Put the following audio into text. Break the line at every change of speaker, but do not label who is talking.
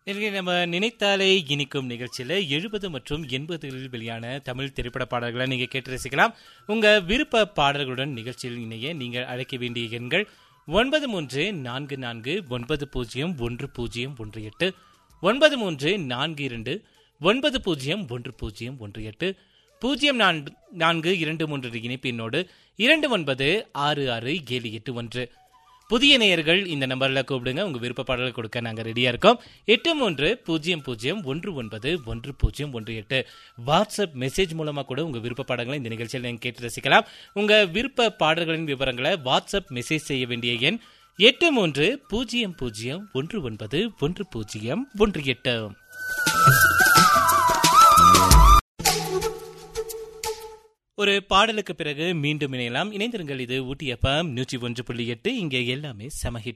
இன்றைக்கு நம்ம நினைத்தாலே இனிக்கும் நிகழ்ச்சியில் எழுபது மற்றும் எண்பதுகளில் வெளியான தமிழ் திரைப்பட பாடல்களை நீங்கள் கேட்டு ரசிக்கலாம் உங்கள் விருப்ப பாடல்களுடன் நிகழ்ச்சியில் இணைய நீங்கள் அழைக்க வேண்டிய எண்கள் ஒன்பது மூன்று நான்கு நான்கு ஒன்பது பூஜ்ஜியம் ஒன்று பூஜ்ஜியம் ஒன்று எட்டு ஒன்பது மூன்று நான்கு இரண்டு ஒன்பது பூஜ்ஜியம் ஒன்று பூஜ்ஜியம் ஒன்று எட்டு பூஜ்ஜியம் நான்கு நான்கு இரண்டு மூன்று இணைப்பு எண்ணோடு இரண்டு ஒன்பது ஆறு ஆறு ஏழு எட்டு ஒன்று புதிய நேயர்கள் இந்த நம்பர்ல கூப்பிடுங்க உங்க விருப்ப பாடல் கொடுக்க நாங்க ரெடியா இருக்கோம் எட்டு மூன்று பூஜ்ஜியம் பூஜ்ஜியம் ஒன்று ஒன்பது ஒன்று பூஜ்ஜியம் ஒன்று எட்டு வாட்ஸ்அப் மெசேஜ் மூலமா கூட உங்க விருப்ப பாடல்களை இந்த நிகழ்ச்சியில் நீங்க கேட்டு ரசிக்கலாம் உங்க விருப்ப பாடல்களின் விவரங்களை வாட்ஸ்அப் மெசேஜ் செய்ய வேண்டிய எண் எட்டு மூன்று பூஜ்ஜியம் பூஜ்ஜியம் ஒன்று ஒன்பது ஒன்று பூஜ்ஜியம் ஒன்று எட்டு ஒரு பாடலுக்கு பிறகு மீண்டும் இணையலாம் இணைந்திருங்கள் இது ஊட்டி எஃப்எம் நூற்றி ஒன்று புள்ளி எட்டு இங்கே எல்லாமே செம ஹிட்